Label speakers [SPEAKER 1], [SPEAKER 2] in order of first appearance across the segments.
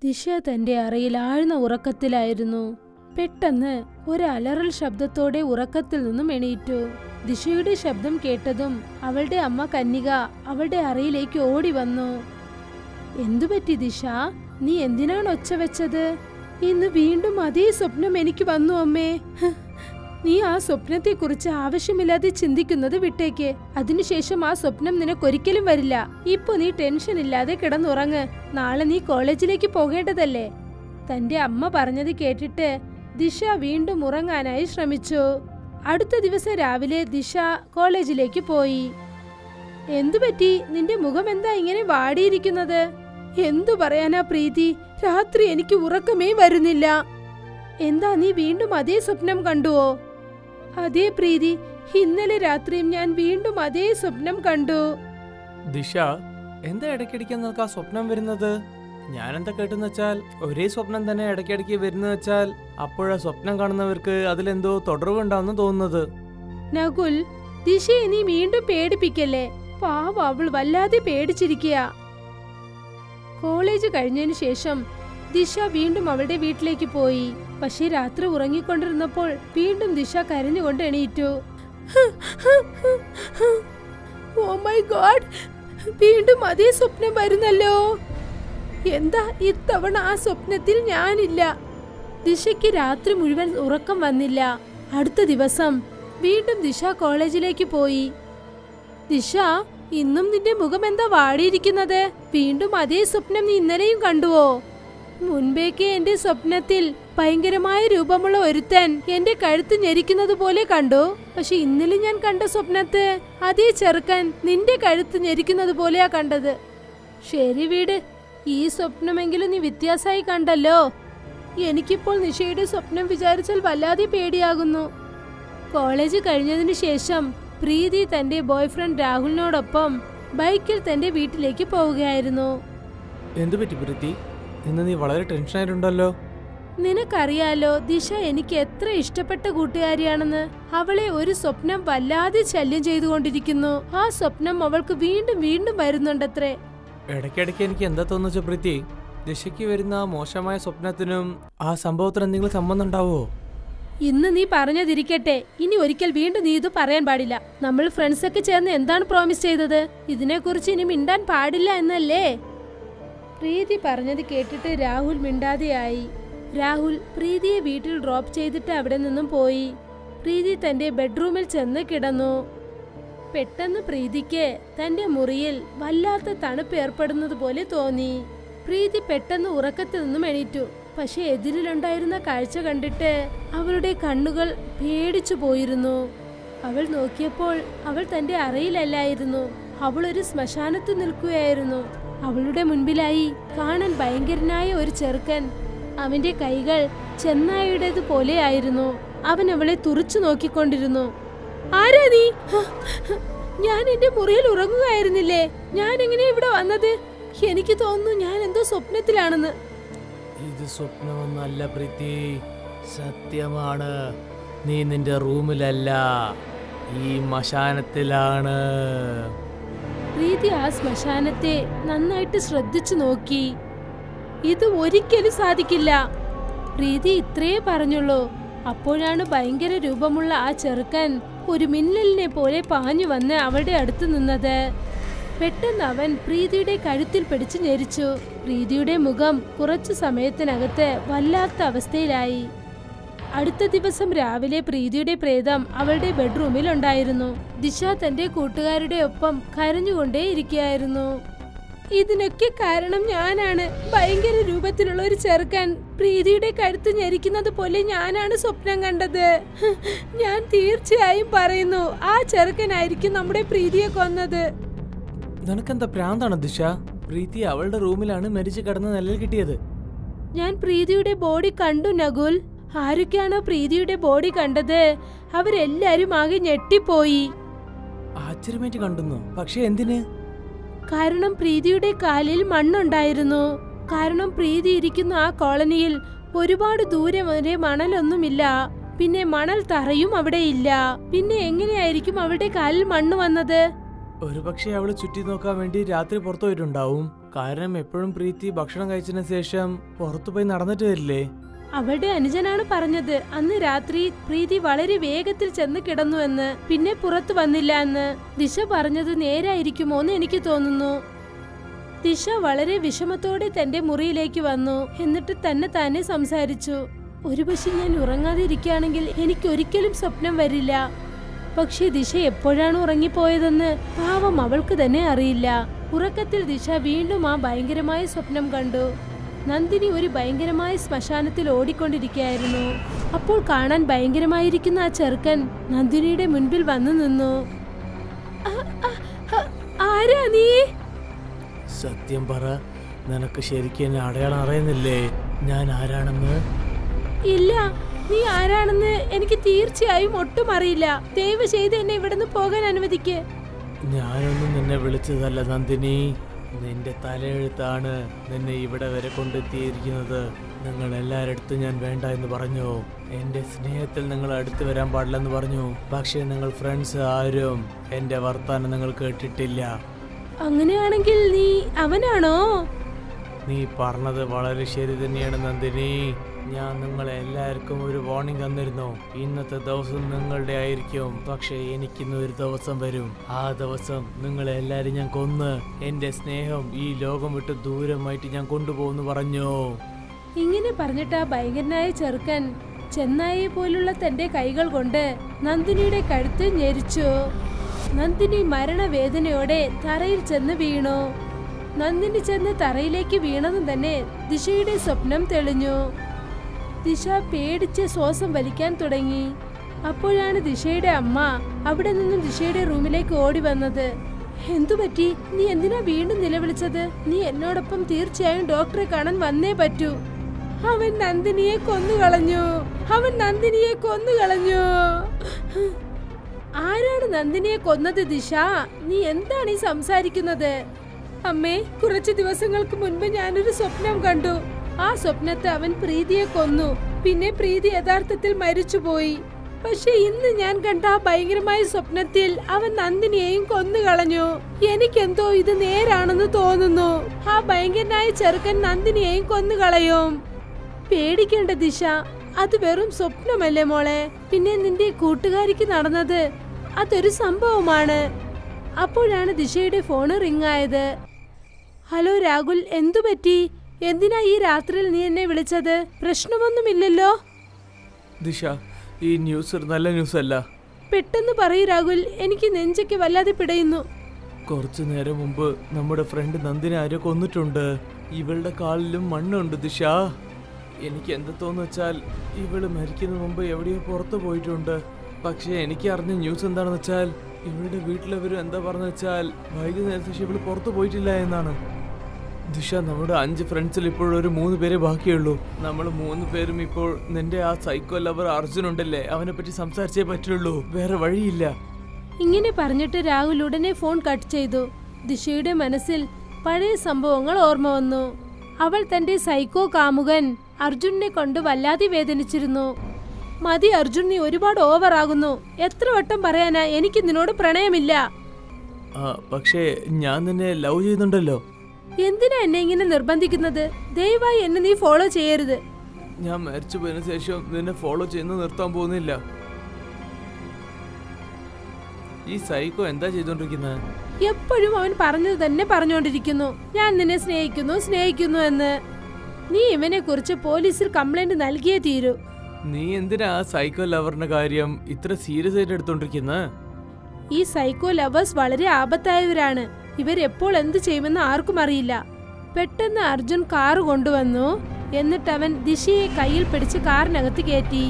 [SPEAKER 1] ദിശ തന്റെ അറയിൽ ആഴ്ന്ന ഉറക്കത്തിലായിരുന്നു പെട്ടെന്ന് ഒരു അലറൽ ശബ്ദത്തോടെ ഉറക്കത്തിൽ നിന്നും എണീറ്റു ദിശയുടെ ശബ്ദം കേട്ടതും അവളുടെ അമ്മ കന്യക അവളുടെ അറയിലേക്ക് ഓടി വന്നു എന്തുപറ്റി ദിശ നീ എന്തിനാണ് ഒച്ച വെച്ചത് ഇന്ന് വീണ്ടും അതേ സ്വപ്നം എനിക്ക് വന്നു അമ്മേ ഹ്, നീ ആ സ്വപ്നത്തെക്കുറിച്ച് ആവശ്യമില്ലാതെ ചിന്തിക്കുന്നത് വിട്ടേക്ക് അതിനുശേഷം ആ സ്വപ്നം നിനക്കൊരിക്കലും വരില്ല ഇപ്പൊ നീ ടെൻഷൻ ഇല്ലാതെ കിടന്നുറങ്ങ് നാളെ നീ കോളേജിലേക്ക് പോകേണ്ടതല്ലേ തന്റെ അമ്മ പറഞ്ഞത് കേട്ടിട്ട് ദിശ വീണ്ടും ഉറങ്ങാനായി ശ്രമിച്ചു അടുത്ത ദിവസം രാവിലെ ദിശ കോളേജിലേക്ക് പോയി എന്തു പറ്റി നിന്റെ മുഖം എന്താ ഇങ്ങനെ വാടിയിരിക്കുന്നത് എന്തു പറയാനാ പ്രീതി രാത്രി എനിക്ക് ഉറക്കമേ വരുന്നില്ല എന്താ നീ വീണ്ടും അതേ സ്വപ്നം കണ്ടുവോ അതേ പ്രീതി ഇന്നലെ രാത്രിയും ഞാൻ വീണ്ടും അതേ സ്വപ്നം കണ്ടു
[SPEAKER 2] ദിശ എന്താ ഇടയ്ക്കിടയ്ക്ക് നിനക്ക് ആ സ്വപ്നം വരുന്നത് ഞാൻ എന്താ കേട്ടെന്ന് വെച്ചാൽ ഒരേ സ്വപ്നം തന്നെ ഇടയ്ക്കിടയ്ക്ക് വരുന്ന വെച്ചാൽ അപ്പോഴാ സ്വപ്നം കാണുന്നവർക്ക് അതിലെന്തോ തുടർവുണ്ടാവുന്ന തോന്നുന്നത്
[SPEAKER 1] നകുൽ ദിശയെ നീ വീണ്ടും പേടിപ്പിക്കല്ലേ പാവ അവൾ വല്ലാതെ പേടിച്ചിരിക്കുക കോളേജ് കഴിഞ്ഞതിന് ശേഷം ദിശ വീണ്ടും അവളുടെ വീട്ടിലേക്ക് പോയി പക്ഷേ രാത്രി ഉറങ്ങിക്കൊണ്ടിരുന്നപ്പോൾ വീണ്ടും ദിശ കരഞ്ഞുകൊണ്ട് എണീറ്റു ഓ മൈ ഗോഡ് വീണ്ടും അതേ സ്വപ്നം വരുന്നല്ലോ എന്താ ഇത്തവണ ആ സ്വപ്നത്തിൽ ഞാനില്ല ദിശയ്ക്ക് രാത്രി മുഴുവൻ ഉറക്കം വന്നില്ല അടുത്ത ദിവസം വീണ്ടും ദിശ കോളേജിലേക്ക് പോയി ദിശ ഇന്നും നിന്റെ മുഖം എന്താ വാടിയിരിക്കുന്നത് വീണ്ടും അതേ സ്വപ്നം നീ ഇന്നലെയും കണ്ടുവോ മുൻപേക്ക് എന്റെ സ്വപ്നത്തിൽ ഭയങ്കരമായ രൂപമുള്ള ഒരുത്തൻ എന്റെ കഴുത്ത് ഞെരിക്കുന്നത് പോലെ കണ്ടു പക്ഷെ ഇന്നലെ ഞാൻ കണ്ട സ്വപ്നത്ത് അതേ ചെറുക്കൻ നിന്റെ കഴുത്ത് ഞെരിക്കുന്നത് പോലെയാ കണ്ടത് ശരി വീട് ഈ സ്വപ്നമെങ്കിലും നീ വ്യത്യാസമായി കണ്ടല്ലോ എനിക്കിപ്പോൾ നിഷയുടെ സ്വപ്നം വിചാരിച്ചാൽ വല്ലാതെ പേടിയാകുന്നു കോളേജ് കഴിഞ്ഞതിനു ശേഷം പ്രീതി തന്റെ ബോയ്ഫ്രണ്ട് രാഹുലിനോടൊപ്പം ബൈക്കിൽ തന്റെ വീട്ടിലേക്ക് പോവുകയായിരുന്നു
[SPEAKER 2] എന്തു പറ്റി പ്രീതി ഇന്ന് നീ വളരെ ടെൻഷനായിട്ടുണ്ടല്ലോ
[SPEAKER 1] നിനക്കറിയാലോ ദിശ എനിക്ക് എത്ര ഇഷ്ടപ്പെട്ട കൂട്ടുകാരിയാണെന്ന് അവളെ ഒരു സ്വപ്നം വല്ലാതെ ശല്യം ചെയ്തുകൊണ്ടിരിക്കുന്നു ആ സ്വപ്നം അവൾക്ക് വീണ്ടും വീണ്ടും വരുന്നുണ്ടത്രേ
[SPEAKER 2] ഇടയ്ക്കിടയ്ക്ക് എനിക്ക് എന്താ തോന്നുച്ച പ്രീതി ദിശയ്ക്ക് വരുന്ന ആ മോശമായ സ്വപ്നത്തിനും ആ സംഭവത്തിനും എന്തെങ്കിലും സംബന്ധം ഉണ്ടാവോ
[SPEAKER 1] ഇന്ന് നീ പറഞ്ഞതിരിക്കട്ടെ ഇനി ഒരിക്കൽ വീണ്ടും നീ ഇത് പറയാൻ പാടില്ല നമ്മൾ ഫ്രണ്ട്സ് ഒക്കെ ചേർന്ന് എന്താണ് പ്രോമിസ് ചെയ്തത് ഇതിനെക്കുറിച്ച് ഇനി മിണ്ടാൻ പാടില്ല എന്നല്ലേ പ്രീതി പറഞ്ഞത് കേട്ടിട്ട് രാഹുൽ മിണ്ടാതെയായി രാഹുൽ പ്രീതിയെ വീട്ടിൽ ഡ്രോപ്പ് ചെയ്തിട്ട് അവിടെ നിന്നും പോയി പ്രീതി തന്റെ ബെഡ്റൂമിൽ ചെന്ന് കിടന്നു പെട്ടെന്ന് പ്രീതിക്ക് തന്റെ മുറിയിൽ വല്ലാത്ത തണുപ്പ് ഏർപ്പെടുന്നത് പോലെ തോന്നി പ്രീതി പെട്ടെന്ന് ഉറക്കത്തിൽ നിന്നും എണീറ്റു പക്ഷെ എതിരിലുണ്ടായിരുന്ന കാഴ്ച കണ്ടിട്ട് അവളുടെ കണ്ണുകൾ പേടിച്ചു പോയിരുന്നു അവൾ നോക്കിയപ്പോൾ അവൾ തന്റെ അറയിലല്ലായിരുന്നു അവൾ ഒരു ശ്മശാനത്ത് നിൽക്കുകയായിരുന്നു അവളുടെ മുൻപിലായി കാണാൻ ഭയങ്കരനായ ഒരു ചെറുക്കൻ അവന്റെ കൈകൾ ചെന്നായുടേത് പോലെയായിരുന്നു അവൻ അവളെ തുറച്ചു നോക്കിക്കൊണ്ടിരുന്നു ആരാ നീ ഹ, ഹ, ഞാൻ എന്റെ മുറിയിൽ ഉറങ്ങുകയായിരുന്നില്ലേ ഞാൻ എങ്ങനെ ഇവിടെ വന്നത് എനിക്ക് തോന്നുന്നു ഞാൻ എന്തോ സ്വപ്നത്തിലാണെന്ന്
[SPEAKER 2] ഇത് സ്വപ്നമൊന്നല്ല പ്രീതി സത്യമാണ് നീ നിന്റെ റൂമിലല്ല ഈ മശാനത്തിലാണ്
[SPEAKER 1] പ്രീതി ആ ശ്മശാനത്തെ നന്നായിട്ട് ശ്രദ്ധിച്ചു നോക്കി ഇത് ഒരിക്കലും സാധിക്കില്ല പ്രീതി ഇത്രേ പറഞ്ഞുള്ളൂ അപ്പോഴാണ് ഭയങ്കര രൂപമുള്ള ആ ചെറുക്കൻ ഒരു മിന്നലിനെ പോലെ പാഞ്ഞു വന്ന് അവളുടെ അടുത്ത് നിന്നത് പെട്ടെന്ന് അവൻ പ്രീതിയുടെ കഴുത്തിൽ പിടിച്ചു ഞെരിച്ചു പ്രീതിയുടെ മുഖം കുറച്ചു സമയത്തിനകത്ത് വല്ലാത്ത അവസ്ഥയിലായി അടുത്ത ദിവസം രാവിലെ പ്രീതിയുടെ പ്രേതം അവളുടെ ബെഡ്റൂമിൽ ഉണ്ടായിരുന്നു ദിശ തന്റെ കൂട്ടുകാരുടെ ഒപ്പം കരഞ്ഞുകൊണ്ടേയിരിക്കുകയായിരുന്നു ഇതിനൊക്കെ കാരണം ഞാനാണ് ഭയങ്കര രൂപത്തിലുള്ള ഒരു ചെറുക്കൻ പ്രീതിയുടെ കഴുത്ത് ഞെരിക്കുന്നത് പോലെ ഞാനാണ് സ്വപ്നം കണ്ടത് ഹ്, ഞാൻ തീർച്ചയായും പറയുന്നു ആ ചെറുക്കനായിരിക്കും നമ്മുടെ പ്രീതിയെ കൊന്നത്
[SPEAKER 2] നിനക്കെന്താ പ്രാന്താണ് ദിശ പ്രീതി അവളുടെ റൂമിലാണ് മരിച്ചു കിടന്ന നിലയിൽ കിട്ടിയത്
[SPEAKER 1] ഞാൻ പ്രീതിയുടെ ബോഡി കണ്ടു നകുൽ ആരൊക്കെയാണോ പ്രീതിയുടെ ബോഡി കണ്ടത് അവരെല്ലാരും ആകെ ഞെട്ടിപ്പോയി
[SPEAKER 2] ആശ്ചര്യമായിട്ട് കണ്ടുന്നു പക്ഷെ എന്തിന്
[SPEAKER 1] കാരണം പ്രീതിയുടെ കാലിൽ മണ്ണുണ്ടായിരുന്നു കാരണം പ്രീതി ഇരിക്കുന്ന ആ കോളനിയിൽ ഒരുപാട് ദൂരെ വരെ മണലൊന്നുമില്ല പിന്നെ മണൽ തറയും അവിടെ ഇല്ല പിന്നെ എങ്ങനെയായിരിക്കും അവളുടെ കാലിൽ മണ്ണ് വന്നത്
[SPEAKER 2] ഒരുപക്ഷെ അവള് ചുറ്റി നോക്കാൻ വേണ്ടി രാത്രി പുറത്തു പോയിട്ടുണ്ടാവും കാരണം എപ്പോഴും പ്രീതി ഭക്ഷണം കഴിച്ചതിന് ശേഷം പുറത്തു പോയി നടന്നിട്ട് വരില്ലേ
[SPEAKER 1] അവളുടെ അനുജനാണ് പറഞ്ഞത് അന്ന് രാത്രി പ്രീതി വളരെ വേഗത്തിൽ ചെന്ന് കിടന്നു എന്ന് പിന്നെ പുറത്തു വന്നില്ല എന്ന് ദിശ പറഞ്ഞത് നേരായിരിക്കുമോ എന്ന് എനിക്ക് തോന്നുന്നു ദിശ വളരെ വിഷമത്തോടെ തന്റെ മുറിയിലേക്ക് വന്നു എന്നിട്ട് തന്നെ തന്നെ സംസാരിച്ചു ഒരുപക്ഷെ ഞാൻ ഉറങ്ങാതിരിക്കുകയാണെങ്കിൽ എനിക്ക് ഒരിക്കലും സ്വപ്നം വരില്ല പക്ഷേ ദിശ എപ്പോഴാണ് ഉറങ്ങിപ്പോയതെന്ന് പാവം അവൾക്ക് തന്നെ അറിയില്ല ഉറക്കത്തിൽ ദിശ വീണ്ടും ആ ഭയങ്കരമായ സ്വപ്നം കണ്ടു നന്ദിനി ഒരു ഭയങ്കരമായ ശ്മശാനത്തിൽ ഓടിക്കൊണ്ടിരിക്കുകയായിരുന്നു അപ്പോൾ കാണാൻ ഭയങ്കരമായിരിക്കുന്ന ആ ചെറുക്കൻ നന്ദിനിയുടെ മുൻപിൽ വന്നു നിന്നു "ആ- ആ- ആ- ആരാ നീ
[SPEAKER 2] സത്യം പറ നിനക്ക് ശരിക്കും എന്നെ അടയാളം അറിയുന്നില്ലേ ഞാൻ ആരാണെന്ന്
[SPEAKER 1] ഇല്ല നീ ആരാണെന്ന് എനിക്ക് തീർച്ചയായും ഒട്ടും അറിയില്ല ദയവ് ചെയ്ത് എന്നെ ഇവിടുന്ന് പോകാൻ അനുവദിക്ക്
[SPEAKER 2] ഞാനൊന്നും നിന്നെ വിളിച്ചതല്ല നന്ദിനി നിന്റെ തലയെഴുത്താണ് നിന്നെ ഇവിടെ വരെ കൊണ്ടെത്തിയിരിക്കുന്നത് നിങ്ങൾ എല്ലാരടുത്തും ഞാൻ വേണ്ട എന്ന് പറഞ്ഞു എന്റെ സ്നേഹത്തിൽ നിങ്ങൾ അടുത്ത് വരാൻ പാടില്ലെന്ന് പറഞ്ഞു പക്ഷേ നിങ്ങൾ ഫ്രണ്ട്സ് ആരും എന്റെ വർത്താനം നിങ്ങൾ കേട്ടിട്ടില്ല
[SPEAKER 1] അങ്ങനെയാണെങ്കിൽ നീ അവനാണോ
[SPEAKER 2] നീ പറഞ്ഞത് വളരെ ശരി തന്നെയാണ് നന്ദിനി ഞാൻ നിങ്ങളെ എല്ലാവർക്കും ഒരു വാർണിംഗ് തന്നിരുന്നു ഇന്നത്തെ ദിവസം നിങ്ങളുടെ ആയിരിക്കും പക്ഷെ എനിക്കിന്ന് ഒരു ദിവസം വരും ആ ദിവസം നിങ്ങളെ എല്ലാരും ഞാൻ കൊന്ന് എന്റെ സ്നേഹം ഈ ലോകം വിട്ട് ദൂരമായിട്ട് ഞാൻ കൊണ്ടുപോകുന്നു പറഞ്ഞു
[SPEAKER 1] ഇങ്ങനെ പറഞ്ഞിട്ട് ആ ഭയങ്കരനായ ചെറുക്കൻ ചെന്നായെ പോലുള്ള തന്റെ കൈകൾ കൊണ്ട് നന്ദിനിയുടെ കഴുത്ത് ഞെരിച്ചു നന്ദിനി മരണവേദനയോടെ തറയിൽ ചെന്ന് വീണു നന്ദിനി ചെന്ന് തറയിലേക്ക് വീണതും തന്നെ ദിശയുടെ സ്വപ്നം തെളിഞ്ഞു ദിശ പേടിച്ച് ശ്വാസം വലിക്കാൻ തുടങ്ങി അപ്പോഴാണ് ദിശയുടെ അമ്മ അവിടെ നിന്നും ദിശയുടെ റൂമിലേക്ക് ഓടി വന്നത് എന്തു പറ്റി നീ എന്തിനാ വീണ്ടും നിലവിളിച്ചത് നീ എന്നോടൊപ്പം തീർച്ചയായും ഡോക്ടറെ കാണാൻ വന്നേ പറ്റൂ അവൻ നന്ദിനിയെ കൊന്നുകളഞ്ഞു അവൻ നന്ദിനിയെ കൊന്നുകളഞ്ഞു ആരാണ് നന്ദിനിയെ കൊന്നത് ദിശ നീ എന്താണ് ഈ സംസാരിക്കുന്നത് അമ്മേ കുറച്ച് ദിവസങ്ങൾക്ക് മുൻപ് ഞാനൊരു സ്വപ്നം കണ്ടു ആ സ്വപ്നത്തെ അവൻ പ്രീതിയെ കൊന്നു പിന്നെ പ്രീതി യഥാർത്ഥത്തിൽ മരിച്ചുപോയി പക്ഷെ ഇന്ന് ഞാൻ കണ്ട ആ ഭയങ്കരമായ സ്വപ്നത്തിൽ അവൻ നന്ദിനിയെയും കൊന്നുകളഞ്ഞു എനിക്കെന്തോ ഇത് നേരാണെന്ന് തോന്നുന്നു ആ ഭയങ്കരനായ ചെറുക്കൻ നന്ദിനിയെയും കൊന്നുകളയും പേടിക്കേണ്ട ദിശ അത് വെറും സ്വപ്നമല്ലേ മോളെ പിന്നെ നിന്റെ കൂട്ടുകാരിക്ക് നടന്നത് അതൊരു സംഭവമാണ് അപ്പോഴാണ് ദിശയുടെ ഫോണ് റിങ് ആയത് ഹലോ രാഹുൽ എന്തു പറ്റി എന്തിനാ ഈ രാത്രിയിൽ നീ എന്നെ വിളിച്ചത് പ്രശ്നമൊന്നുമില്ലല്ലോ
[SPEAKER 2] ദിശ ഈ ന്യൂസ് ഒരു നല്ല ന്യൂസ് അല്ല
[SPEAKER 1] പെട്ടെന്ന് പറയൂ രാഹുൽ എനിക്ക് നെഞ്ചയ്ക്ക് വല്ലാതെ പിടയുന്നു
[SPEAKER 2] കുറച്ചു നേരം മുമ്പ് നമ്മുടെ ഫ്രണ്ട് നന്ദിനെ ആരോ കൊന്നിട്ടുണ്ട് ഇവളുടെ കാലിലും മണ്ണുണ്ട് ദിശ എനിക്ക് എന്ത് തോന്നുന്നു വെച്ചാൽ ഇവള് മരിക്കുന്ന മുമ്പ് എവിടെയോ പുറത്തു പോയിട്ടുണ്ട് പക്ഷേ എനിക്ക് അറിഞ്ഞ ന്യൂസ് എന്താണെന്ന് വെച്ചാൽ ഇവളുടെ വീട്ടിലവരും എന്താ പറഞ്ഞ വെച്ചാൽ വൈകുന്നേരത്തെ ശേഷം ഇവള് പുറത്തു പോയിട്ടില്ല എന്നാണ് ദിശ നമ്മുടെ അഞ്ച് ഫ്രണ്ട്സിൽ ഇപ്പോഴും ഒരു മൂന്ന് പേരെ ബാക്കിയുള്ളൂ നമ്മൾ മൂന്ന് പേരും ഇപ്പോൾ നിന്റെ ആ സൈക്കോ ലവർ അർജുൻ ഉണ്ടല്ലേ അവനെ പറ്റി സംസാരിച്ചേ പറ്റുള്ളൂ വേറെ വഴിയില്ല
[SPEAKER 1] ഇങ്ങനെ പറഞ്ഞിട്ട് രാഹുൽ ഉടനെ ഫോൺ കട്ട് ചെയ്തു ദിശയുടെ മനസ്സിൽ പഴയ സംഭവങ്ങൾ ഓർമ്മ വന്നു അവൾ തന്റെ സൈക്കോ കാമുകൻ അർജുനെ കൊണ്ട് വല്ലാതെ വേദനിച്ചിരുന്നു മതി അർജുൻ നീ ഒരുപാട് ഓവർ ആകുന്നു എത്ര വട്ടം പറയാനാ എനിക്ക് നിന്നോട് പ്രണയമില്ല
[SPEAKER 2] ആ, പക്ഷേ ഞാൻ നിന്നെ ലവ് ചെയ്യുന്നുണ്ടല്ലോ
[SPEAKER 1] എന്തിനാ എന്നെ ഇങ്ങനെ നിർബന്ധിക്കുന്നത് ദയവായി എന്നെ നീ ഫോളോ ചെയ്യരുത്
[SPEAKER 2] ഞാൻ മരിച്ചു പോയതിനു ശേഷം നിന്നെ ഫോളോ ചെയ്യുന്നത് നിർത്താൻ പോകുന്നില്ല ഈ സൈക്കോ എന്താ ചെയ്തോണ്ടിരിക്കുന്നത്
[SPEAKER 1] എപ്പോഴും അവൻ പറഞ്ഞത് തന്നെ പറഞ്ഞുകൊണ്ടിരിക്കുന്നു ഞാൻ നിന്നെ സ്നേഹിക്കുന്നു സ്നേഹിക്കുന്നു എന്ന് നീ ഇവനെ കുറിച്ച് പോലീസിൽ കംപ്ലൈന്റ് നൽകിയേ തീരൂ
[SPEAKER 2] നീ എന്തിനാ ആ സൈക്കോ ലവറിന്റെ കാര്യം ഇത്ര സീരിയസ് ആയിട്ട് എടുത്തോണ്ടിരിക്കുന്നത്
[SPEAKER 1] ഈ സൈക്കോ ലവേഴ്സ് വളരെ ആപത്തായവരാണ് ഇവരെപ്പോൾ എന്ത് ചെയ്യുമെന്ന് ആർക്കും അറിയില്ല പെട്ടെന്ന് അർജുൻ കാറ് കൊണ്ടുവന്നു എന്നിട്ട് അവൻ ദിശയെ കയ്യിൽ പിടിച്ച് കാറിനകത്ത് കയറ്റി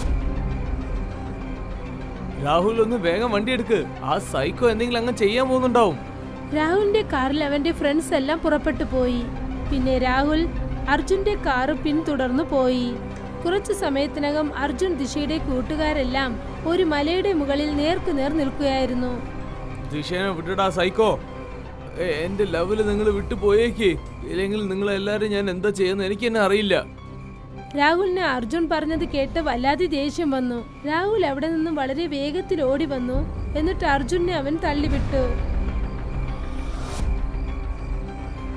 [SPEAKER 2] രാഹുൽ ഒന്ന് വേഗം വണ്ടി എടുക്ക് ആ സൈക്കോ എന്തെങ്കിലും അങ്ങ് ചെയ്യാൻ പോകുന്നുണ്ടാവും
[SPEAKER 1] രാഹുലിന്റെ കാറിൽ അവന്റെ ഫ്രണ്ട്സ് എല്ലാം പുറപ്പെട്ടു പോയി പിന്നെ രാഹുൽ അർജുന്റെ കാറ് പിന്തുടർന്നു പോയി കുറച്ചു സമയത്തിനകം അർജുൻ ദിശയുടെ കൂട്ടുകാരെല്ലാം ഒരു മലയുടെ മുകളിൽ നേർക്കു നേർ നിൽക്കുകയായിരുന്നു
[SPEAKER 2] ദിശേനെ വിട്ടിടാ സൈക്കോ ഏ, എന്റെ ലെവല് നിങ്ങൾ വിട്ടു പോയേക്ക് ഇല്ലെങ്കിൽ നിങ്ങൾ എല്ലാരും ഞാൻ എന്താ ചെയ്യുന്നത് എനിക്ക് തന്നെ അറിയില്ല
[SPEAKER 1] രാഹുലിന് അർജുൻ പറഞ്ഞത് കേട്ട് വല്ലാതെ ദേഷ്യം വന്നു രാഹുൽ അവിടെ നിന്നും വളരെ വേഗത്തിൽ ഓടി വന്നു എന്നിട്ട് അർജുനെ അവൻ തള്ളിവിട്ടു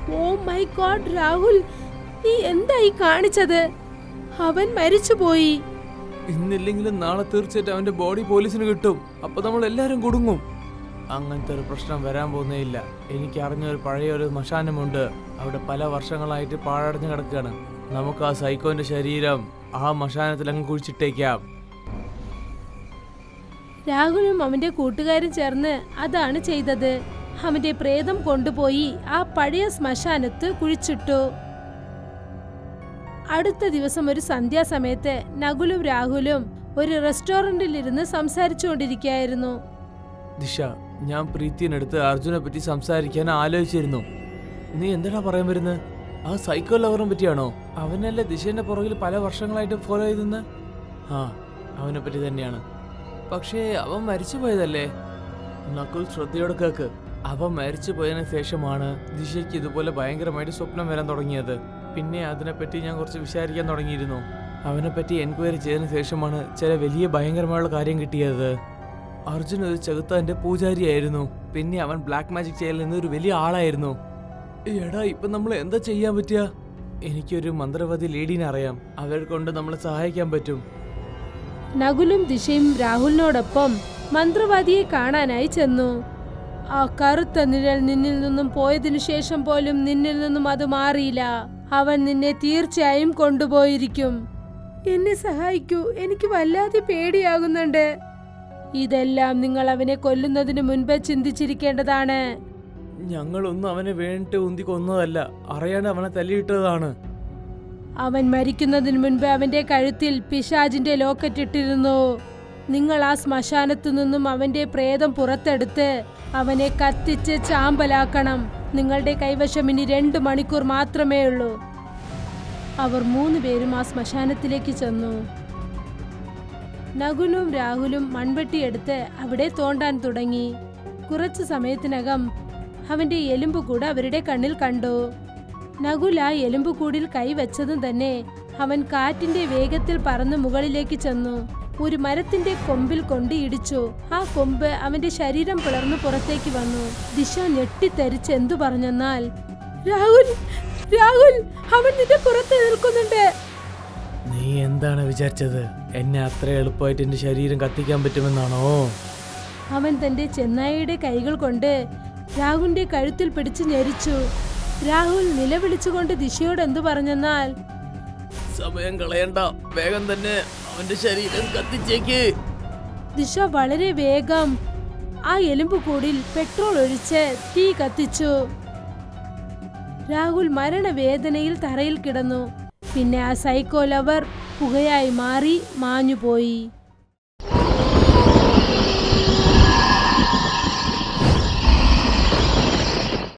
[SPEAKER 1] ഓ മൈ ഗോഡ് രാഹുൽ നീ എന്തായി കാണിച്ചത് അവൻ മരിച്ചുപോയി
[SPEAKER 2] ഇന്നില്ലെങ്കിലും നാളെ തീർച്ചയായിട്ടും അവന്റെ ബോഡി പോലീസിന് കിട്ടും അപ്പൊ നമ്മൾ എല്ലാരും കുടുങ്ങും അങ്ങനത്തെ ഒരു പ്രശ്നം വരാൻ പോകുന്നേയില്ല എനിക്ക് അറിഞ്ഞ ഒരു പഴയ ഒരു ശ്മശാനമുണ്ട് അവിടെ പല വർഷങ്ങളായിട്ട് പാഴടഞ്ഞു കിടക്കുകയാണ് നമുക്ക് ആ സൈക്കോന്റെ ശരീരം ആ മശാനത്തിൽ അങ്ങ് കുഴിച്ചിട്ടേക്കാം
[SPEAKER 1] രാഹുലും അവന്റെ കൂട്ടുകാരും ചേർന്ന് അതാണ് ചെയ്തത് അവന്റെ പ്രേതം കൊണ്ടുപോയി ആ പഴയ ശ്മശാനത്ത് കുഴിച്ചിട്ടു അടുത്ത ദിവസം ഒരു സന്ധ്യാസമയത്ത് നകുലും രാഹുലും ഒരു റെസ്റ്റോറന്റിൽ ഇരുന്ന് സംസാരിച്ചുകൊണ്ടിരിക്കുകയായിരുന്നു
[SPEAKER 2] ദിശ ഞാൻ പ്രീത്തിനടുത്ത് അർജുനെ പറ്റി സംസാരിക്കാൻ ആലോചിച്ചിരുന്നു നീ എന്താടാ പറയാൻ വരുന്നത് ആ സൈക്കോ ലവറിനെ പറ്റിയാണോ അവനല്ലേ ദിശേന്റെ പുറകിൽ പല വർഷങ്ങളായിട്ട് ഫോളോ ചെയ്തെന്ന് ആ അവനെ പറ്റി തന്നെയാണ് പക്ഷേ അവൻ മരിച്ചു പോയതല്ലേ നക്കുൽ ശ്രദ്ധയോടെ കേക്ക് അവൻ മരിച്ചു പോയതിനു ശേഷമാണ് ദിശയ്ക്ക് ഇതുപോലെ ഭയങ്കരമായിട്ട് സ്വപ്നം വരാൻ തുടങ്ങിയത് പിന്നെ അതിനെപ്പറ്റി ഞാൻ കുറച്ച് വിചാരിക്കാൻ തുടങ്ങിയിരുന്നു അവനെപ്പറ്റി എൻക്വയറി ചെയ്തതിനു ശേഷമാണ് ചില വലിയ ഭയങ്കരമായുള്ള കാര്യം കിട്ടിയത് അർജുൻ ഒരു ചെകുത്താന്റെ പൂജാരിയായിരുന്നു പിന്നെ അവൻ ബ്ലാക്ക് മാജിക് ചെയ്യൽ നിന്ന് ഒരു വലിയ ആളായിരുന്നു എടാ ഇപ്പൊ നമ്മൾ എന്താ ചെയ്യാൻ പറ്റുക എനിക്കൊരു മന്ത്രവാദി ലേഡീനെ അറിയാം അവരെ കൊണ്ട് നമ്മളെ സഹായിക്കാൻ പറ്റും
[SPEAKER 1] നകുലും ദിശയും രാഹുലിനോടൊപ്പം മന്ത്രവാദിയെ കാണാനായി ചെന്നു ആ കറുത്ത നിഴൽ നിന്നിൽ നിന്നും പോയതിനു ശേഷം പോലും നിന്നിൽ നിന്നും അത് മാറിയില്ല അവൻ നിന്നെ തീർച്ചയായും കൊണ്ടുപോയിരിക്കും എന്നെ സഹായിക്കൂ എനിക്ക് വല്ലാതെ പേടിയാകുന്നുണ്ട് ഇതെല്ലാം നിങ്ങൾ അവനെ കൊല്ലുന്നതിന് മുൻപേ ചിന്തിച്ചിരിക്കേണ്ടതാണ്
[SPEAKER 2] ഞങ്ങളൊന്നും അവനെ വേണ്ടിട്ട് ഉന്തി കൊന്നതല്ല അറിയാണ്ട് അവനെ തല്ലിയിട്ടതാണ്
[SPEAKER 1] അവൻ മരിക്കുന്നതിന് മുൻപ് അവന്റെ കഴുത്തിൽ പിശാജിന്റെ ലോക്കറ്റ് ഇട്ടിരുന്നു നിങ്ങൾ ആ ശ്മശാനത്തു നിന്നും അവന്റെ പ്രേതം പുറത്തെടുത്ത് അവനെ കത്തിച്ച് ചാമ്പലാക്കണം നിങ്ങളുടെ കൈവശം ഇനി രണ്ട് മണിക്കൂർ മാത്രമേ ഉള്ളൂ അവർ മൂന്ന് പേരും ആ ശ്മശാനത്തിലേക്ക് ചെന്നു നകുലും രാഹുലും മൺവെട്ടിയെടുത്ത് അവിടെ തോണ്ടാൻ തുടങ്ങി കുറച്ചു സമയത്തിനകം അവന്റെ എലുമ്പ് കൂട് അവരുടെ കണ്ണിൽ കണ്ടു നകുൽ ആ എലുമ്പുകൂടിൽ കൈവച്ചതും തന്നെ അവൻ കാറ്റിന്റെ വേഗത്തിൽ പറന്ന് മുകളിലേക്ക് ചെന്നു ഒരു മരത്തിന്റെ കൊമ്പിൽ കൊണ്ട് ഇടിച്ചു ആ കൊമ്പ് അവന്റെ ശരീരം പിളർന്നു പുറത്തേക്ക് വന്നു ദിശ ഞെട്ടിത്തരിച്ച് എന്തു പറഞ്ഞെന്നാൽ രാഹുൽ രാഹുൽ അവൻ നിന്റെ പുറത്ത് നിൽക്കുന്നുണ്ട്
[SPEAKER 2] നീ എന്താണ് വിചാരിച്ചത് എന്നെ അത്ര എളുപ്പമായിട്ട് എന്റെ ശരീരം കത്തിക്കാൻ പറ്റുമെന്നാണോ
[SPEAKER 1] അവൻ തന്റെ ചെന്നായിയുടെ കൈകൾ കൊണ്ട് രാഹുലിന്റെ കഴുത്തിൽ പിടിച്ച് ഞെരിച്ചു രാഹുൽ നിലവിളിച്ചുകൊണ്ട് ദിശയോട് എന്തു പറഞ്ഞെന്നാൽ
[SPEAKER 2] സമയം കളയണ്ട വേഗം തന്നെ അവന്റെ ശരീരം കത്തിച്ചേക്ക്
[SPEAKER 1] ദിശ വളരെ വേഗം ആ എലുമ്പുകൂടിൽ പെട്രോൾ ഒഴിച്ച് തീ കത്തിച്ചു രാഹുൽ മരണവേദനയിൽ തറയിൽ കിടന്നു പിന്നെ ആ സൈക്കോ ലവർ പുകയായി മാറി മാഞ്ഞുപോയി